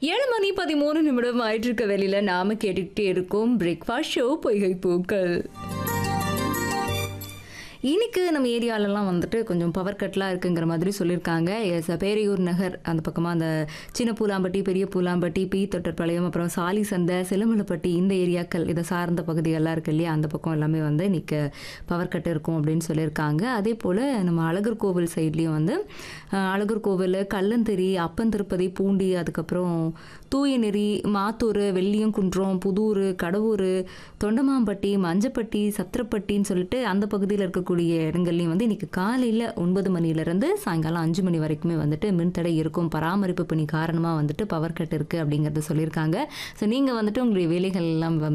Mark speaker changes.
Speaker 1: ஏழு மணி பதிமூணு நிமிடம் ஆயிட்டு இருக்க வெளியில நாம கேட்டுக்கிட்டே இருக்கோம் பிரேக்ஃபாஸ்ட் ஷோ பொய்கை பூக்கள் இன்னைக்கு நம்ம ஏரியாலலாம் வந்துட்டு கொஞ்சம் பவர் கட்லாம் இருக்குங்கிற மாதிரி சொல்லியிருக்காங்க எஸ் பேரையூர் நகர் அந்த பக்கமாக அந்த சின்ன பூலாம்பட்டி பெரிய பூலாம்பட்டி பி தொட்டர்பாளையம் அப்புறம் சாலி சந்தை செலுமலப்பட்டி இந்த ஏரியாக்கள் இதை சார்ந்த பகுதிகள்லாம் இருக்கு இல்லையா அந்த பக்கம் எல்லாமே வந்து இன்னைக்கு பவர் கட் இருக்கும் அப்படின்னு சொல்லியிருக்காங்க அதே போல் நம்ம அழகர் கோவில் சைட்லேயும் வந்து அஹ், அழகர் கோவில் கல்லந்தெரி அப்பந்திருப்பதி பூண்டி அதுக்கப்புறம் தூயநெறி மாத்தூர் வெள்ளியங்குன்றம் புதூர் கடவூர் தொண்டமாம்பட்டி மஞ்சப்பட்டி சத்திரப்பட்டின்னு சொல்லிட்டு அந்த பகுதியில் இருக்கக்கூடிய இடங்கள்லையும் வந்து இன்னைக்கு காலையில் ஒன்பது மணிலேருந்து சாயங்காலம் அஞ்சு மணி வரைக்குமே வந்துட்டு மின்தடை இருக்கும் பராமரிப்பு பணி காரணமாக வந்துட்டு பவர் கட் இருக்குது அப்படிங்கிறத சொல்லியிருக்காங்க ஸோ நீங்கள் வந்துட்டு உங்களுடைய வேலைகள் எல்லாம் வந்து